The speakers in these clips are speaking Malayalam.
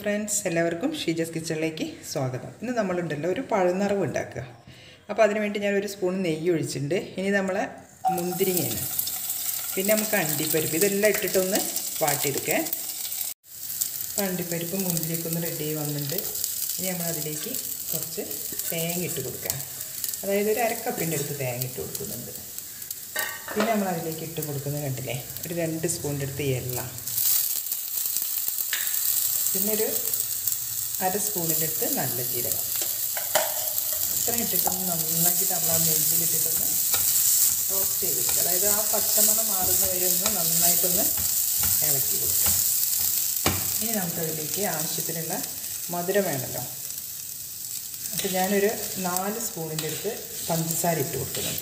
ഫ്രണ്ട്സ് എല്ലാവർക്കും ഷീജസ് കിച്ചണിലേക്ക് സ്വാഗതം ഇന്ന് നമ്മളുണ്ടല്ലോ ഒരു പഴനിറവ് ഉണ്ടാക്കുക അപ്പോൾ അതിന് വേണ്ടി ഞാൻ ഒരു സ്പൂൺ നെയ്യ് ഒഴിച്ചിട്ടുണ്ട് ഇനി നമ്മളെ മുന്തിരിങ്ങയാണ് പിന്നെ നമുക്ക് അണ്ടിപ്പരിപ്പ് ഇതെല്ലാം ഇട്ടിട്ടൊന്ന് വാട്ടിയെടുക്കേ അപ്പോൾ അണ്ടിപ്പരിപ്പ് മുന്തിരിയൊക്കെ ഒന്ന് റെഡി ആയി വന്നിട്ടുണ്ട് ഇനി നമ്മൾ അതിലേക്ക് കുറച്ച് തേങ്ങ ഇട്ട് കൊടുക്കാം അതായത് ഒരു അരക്കപ്പിൻ്റെ അടുത്ത് തേങ്ങ ഇട്ട് കൊടുക്കുന്നുണ്ട് പിന്നെ നമ്മൾ അതിലേക്ക് ഇട്ട് കൊടുക്കുന്നത് കണ്ടില്ലേ ഒരു രണ്ട് സ്പൂണിൻ്റെ അടുത്ത് എള്ള പിന്നെ ഒരു അര സ്പൂണിൻ്റെ അടുത്ത് നല്ല ജീരകം ഇത്രയും ഇട്ടിട്ടൊന്ന് നന്നാക്കിയിട്ട് നമ്മൾ ആ നെയ്യിലിട്ടിട്ടൊന്ന് റോസ്റ്റ് ചെയ്തെടുക്കുക അതായത് ആ പച്ചമണം മാറുന്ന വരെ ഒന്ന് നന്നായിട്ടൊന്ന് ഇളക്കി കൊടുക്കുക ഇനി നമുക്കതിലേക്ക് ആവശ്യത്തിനുള്ള മധുരം വേണമല്ലോ അപ്പോൾ ഞാനൊരു നാല് സ്പൂണിൻ്റെ അടുത്ത് പഞ്ചസാര ഇട്ട് കൊടുക്കുന്നുണ്ട്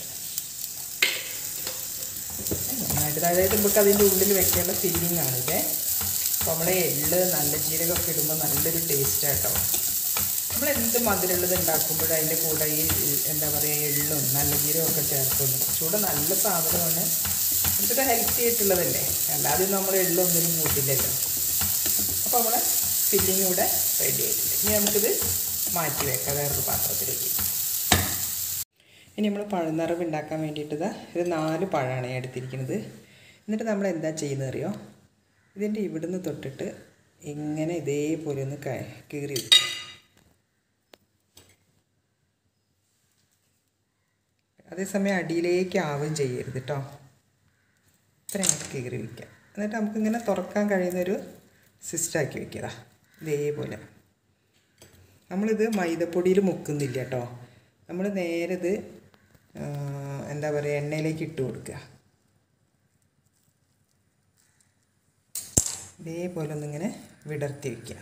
നന്നായിട്ട് അതായത് നമുക്ക് അതിൻ്റെ ഉള്ളിൽ വെക്കേണ്ട ഫില്ലിംഗ് ആണിത് അപ്പോൾ നമ്മളെ എള്ള് നല്ല ജീരകമൊക്കെ ഇടുമ്പോൾ നല്ലൊരു ടേസ്റ്റ് ആട്ടോ നമ്മൾ എന്ത് മധുരമുള്ളത് ഉണ്ടാക്കുമ്പോഴും അതിൻ്റെ കൂടെ ഈ എന്താ പറയുക എള്ളും നല്ല ജീരകമൊക്കെ ചേർക്കുന്നു ചൂടെ നല്ല സാധനമാണ് ഇതൊക്കെ ഹെൽത്തി ആയിട്ടുള്ളതല്ലേ അല്ലാതെ നമ്മൾ എള്ളൊന്നിനും കൂട്ടില്ലല്ലോ അപ്പോൾ നമ്മളെ ഫില്ലിംഗ് ഇവിടെ റെഡി ആയിട്ടുണ്ട് ഇനി നമുക്കിത് മാറ്റി വെക്കാം വേറൊരു പാത്രത്തിലേക്ക് ഇനി നമ്മൾ പഴനിറവ് ഉണ്ടാക്കാൻ വേണ്ടിയിട്ട് ഇത് നാല് പഴമാണ് ഞാൻ എടുത്തിരിക്കുന്നത് എന്നിട്ട് നമ്മൾ എന്താ ചെയ്യുന്നത് അറിയോ ഇതിൻ്റെ ഇവിടുന്ന് തൊട്ടിട്ട് ഇങ്ങനെ ഇതേപോലെ ഒന്ന് കീറി വെക്കും അതേസമയം അടിയിലേക്ക് ആവുകയും ചെയ്യരുത് കേട്ടോ ഇത്രയും കീറി വയ്ക്കാം എന്നിട്ട് നമുക്കിങ്ങനെ തുറക്കാൻ കഴിയുന്നൊരു സിസ്റ്റാക്കി വെക്കുക ഇതേപോലെ നമ്മളിത് മൈദപ്പൊടിയിൽ മുക്കുന്നില്ല കേട്ടോ നമ്മൾ നേരെ ഇത് എന്താ പറയുക എണ്ണയിലേക്ക് ഇട്ട് കൊടുക്കുക ഇതേപോലെ ഒന്നിങ്ങനെ വിടർത്തി വയ്ക്കുക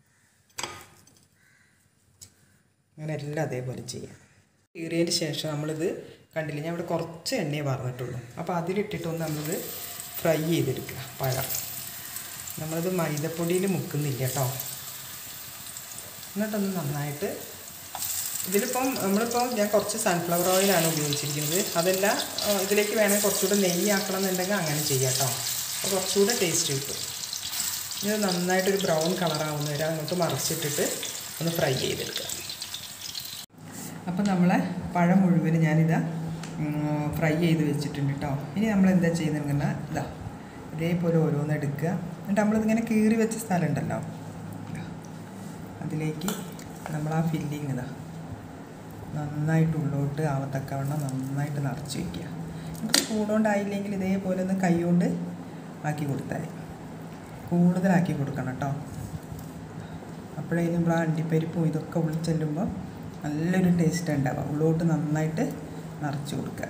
അങ്ങനെ എല്ലാം അതേപോലെ ചെയ്യാം കീറിയതിന് ശേഷം നമ്മളിത് കണ്ടില്ല ഞാൻ ഇവിടെ കുറച്ച് എണ്ണയെ പറഞ്ഞിട്ടുള്ളൂ അപ്പോൾ അതിലിട്ടിട്ടൊന്ന് നമ്മളിത് ഫ്രൈ ചെയ്തെടുക്കുക പഴം നമ്മളിത് മൈദപ്പൊടിയിൽ മുക്കുന്നില്ല കേട്ടോ എന്നിട്ടൊന്ന് നന്നായിട്ട് ഇതിലിപ്പം നമ്മളിപ്പം ഞാൻ കുറച്ച് സൺഫ്ലവർ ഓയിലാണ് ഉപയോഗിച്ചിരിക്കുന്നത് അതല്ല ഇതിലേക്ക് വേണമെങ്കിൽ കുറച്ചുകൂടെ നെയ്യ് ആക്കണം എന്നുണ്ടെങ്കിൽ അങ്ങനെ ചെയ്യാം കേട്ടോ അപ്പോൾ കുറച്ചുകൂടെ ടേസ്റ്റ് കിട്ടും ഇത് നന്നായിട്ടൊരു ബ്രൗൺ കളറാവുന്ന വരെ അങ്ങോട്ട് മറിച്ചിട്ടിട്ട് ഒന്ന് ഫ്രൈ ചെയ്തെടുക്കുക അപ്പം നമ്മളെ പഴം മുഴുവൻ ഞാനിതാ ഫ്രൈ ചെയ്ത് വെച്ചിട്ടുണ്ട് കേട്ടോ ഇനി നമ്മൾ എന്താ ചെയ്യുന്നത് ഇതാ ഇതേപോലെ ഓരോന്ന് എടുക്കുക എന്നിട്ട് നമ്മളിതിങ്ങനെ കീറി വെച്ച സ്ഥലം ഉണ്ടല്ലോ അതിലേക്ക് നമ്മൾ ആ ഫില്ലിങ് ഇതാ നന്നായിട്ട് ഉള്ളോട്ട് ആവത്തക്കവണ്ണം നന്നായിട്ട് നിറച്ച് വയ്ക്കുക നമുക്ക് ചൂടുകൊണ്ടായില്ലെങ്കിൽ ഇതേപോലെ ഒന്ന് കൈ കൊണ്ട് ആക്കി കൊടുത്താൽ കൂടുതലാക്കി കൊടുക്കണം കേട്ടോ അപ്പോഴേ നമ്മൾ ആ അണ്ടിപ്പരിപ്പും ഇതൊക്കെ ഉള്ളിൽ ചെല്ലുമ്പോൾ നല്ലൊരു ടേസ്റ്റ് ഉണ്ടാവുക ഉള്ളോട്ട് നന്നായിട്ട് നിറച്ച് കൊടുക്കുക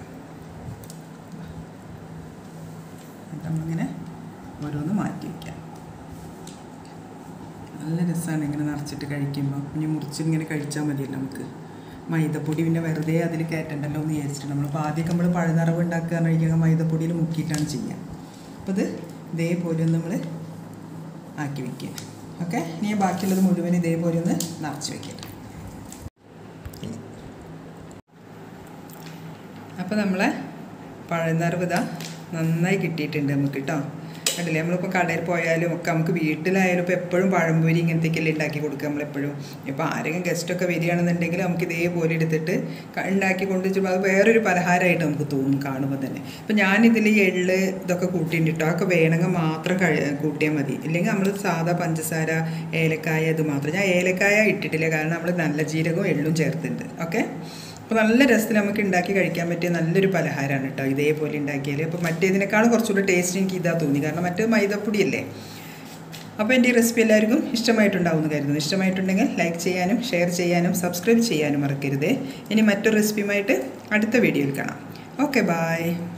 നമ്മളിങ്ങനെ ഓരോന്ന് മാറ്റി വയ്ക്കാം നല്ല രസമാണ് ഇങ്ങനെ നിറച്ചിട്ട് കഴിക്കുമ്പോൾ ഇനി മുറിച്ച് ഇങ്ങനെ കഴിച്ചാൽ മതിയല്ലോ നമുക്ക് മൈദപ്പൊടി പിന്നെ വെറുതെ അതിൽ കയറ്റണ്ടല്ലോ എന്ന് വിചാരിച്ചിട്ട് നമ്മളിപ്പോൾ ആദ്യമൊക്കെ നമ്മൾ പഴനിറവ് ഉണ്ടാക്കുക എന്ന് കഴിക്കുക മൈദപ്പൊടിയിൽ മുക്കിയിട്ടാണ് ചെയ്യുക അപ്പോൾ ഇത് ഇതേപോലെ ഒന്ന് നമ്മൾ ആക്കി വയ്ക്കുക ഓക്കെ ഇനി ബാക്കിയുള്ളത് മുഴുവൻ ഇതേപോലെ ഒന്ന് നിറച്ച് വയ്ക്കുക അപ്പോൾ നമ്മളെ പഴനിറവ് ഇതാ നന്നായി കിട്ടിയിട്ടുണ്ട് നമുക്ക് കേട്ടോ കണ്ടില്ലേ നമ്മളിപ്പോൾ കടയിൽ പോയാലും ഒക്കെ നമുക്ക് വീട്ടിലായാലും ഇപ്പോൾ എപ്പോഴും പഴംപൊരി ഇങ്ങനത്തേക്കല്ലേ ഉണ്ടാക്കി കൊടുക്കുക നമ്മളെപ്പോഴും ഇപ്പോൾ ആരെങ്കിലും ഗസ്റ്റൊക്കെ വരികയാണെന്നുണ്ടെങ്കിൽ നമുക്ക് ഇതേപോലെ എടുത്തിട്ട് ഉണ്ടാക്കി കൊണ്ട് അത് വേറൊരു പലഹാരമായിട്ട് നമുക്ക് തോന്നും കാണുമ്പോൾ തന്നെ ഇപ്പോൾ ഞാനിതിൽ എള്ള് ഇതൊക്കെ കൂട്ടിയിട്ടോ അതൊക്കെ വേണമെങ്കിൽ മാത്രം കഴി കൂട്ടിയാൽ മതി ഇല്ലെങ്കിൽ നമ്മൾ സാധാ പഞ്ചസാര ഏലക്കായ ഇത് മാത്രം ഞാൻ ഏലക്കായ ഇട്ടിട്ടില്ല കാരണം നമ്മൾ നല്ല ജീരകവും എള്ളും ചേർത്തിട്ടുണ്ട് ഓക്കെ അപ്പോൾ നല്ല രസത്തിൽ നമുക്ക് ഉണ്ടാക്കി കഴിക്കാൻ പറ്റിയ നല്ലൊരു പലഹാരമാണ് കേട്ടോ ഇതേപോലെ ഉണ്ടാക്കിയാൽ അപ്പോൾ മറ്റേതിനേക്കാളും കുറച്ചുകൂടി ടേസ്റ്റ് എനിക്ക് ഇതാ തോന്നി കാരണം മറ്റേ മൈദപ്പൊടിയല്ലേ അപ്പോൾ എൻ്റെ ഈ റെസിപ്പി എല്ലാവർക്കും ഇഷ്ടമായിട്ടുണ്ടാവുമെന്ന് കരുതുന്നു ഇഷ്ടമായിട്ടുണ്ടെങ്കിൽ ലൈക്ക് ചെയ്യാനും ഷെയർ ചെയ്യാനും സബ്സ്ക്രൈബ് ചെയ്യാനും മറക്കരുതേ ഇനി മറ്റൊരു റെസിപ്പിയുമായിട്ട് അടുത്ത വീഡിയോയിൽ കാണാം ഓക്കെ ബായ്